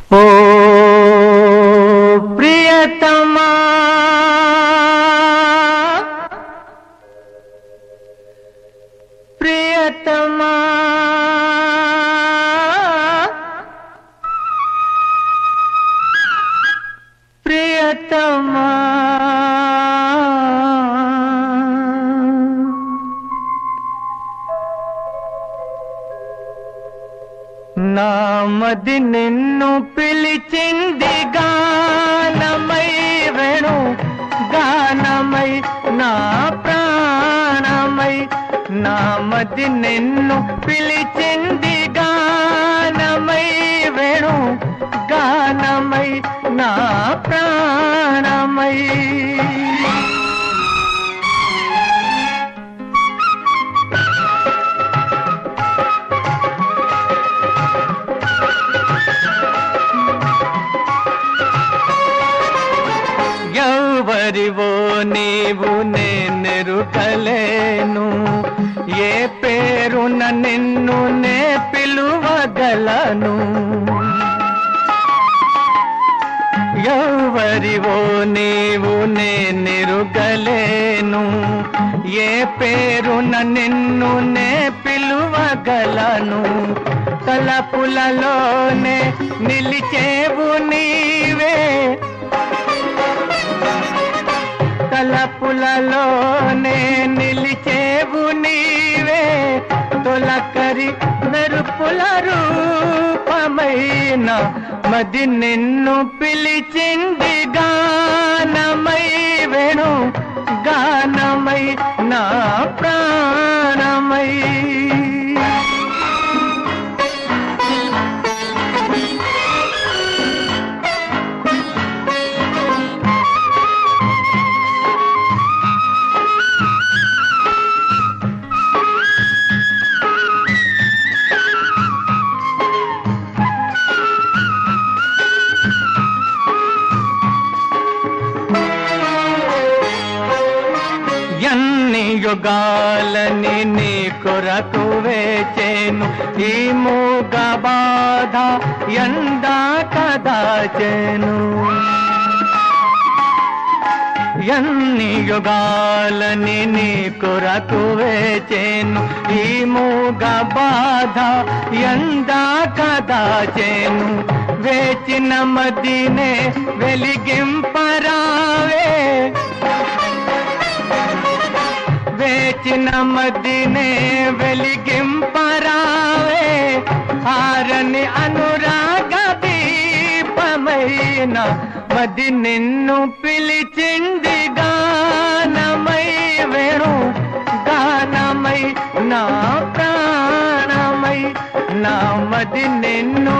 ఓ ప్రియతమా ప్రియతమా ప్రియతమా నామది నిన్ను పిలిచింది గానమై వేణు గానమై నా ప్రాణమై నామది నిన్ను పిలిచింది గానమై వేణు గానమై నా ప్రాణమై ఎవరివో నీవు నేనెరుకలేను ఏ పేరున నిన్ను నే పిలువగలను ఎవరివో నీవు నేనెరుగలేను ఏ పేరున నిన్ను నే పిలువగలను తలపులలోనే నిలిచేవు నీవే తలపులలోనే నిలిచేవు నీవే తొలకరి మెరుపుల రూపమైన మది నిన్ను పిలిచింది గానమై వేణు గానమై నా ప్రాణమై ఎన్ని యుగాలని నీ కొరకు వేచేను ఈ మూగ బాధ ఎందా కదాచెను ఎన్ని యుగాలని నీ కొరకు వేచేను ఈ మూగ బాధ ఎందా కదాచెను వేచిన మదినే వెలిగింపరావే వేచిన మదినే వెలిగింపరావే హారని అనురాగ దీపమైన మది నిన్ను పిలిచింది గానమై వేణు గానమై నా ప్రాణమై నా మది నిన్ను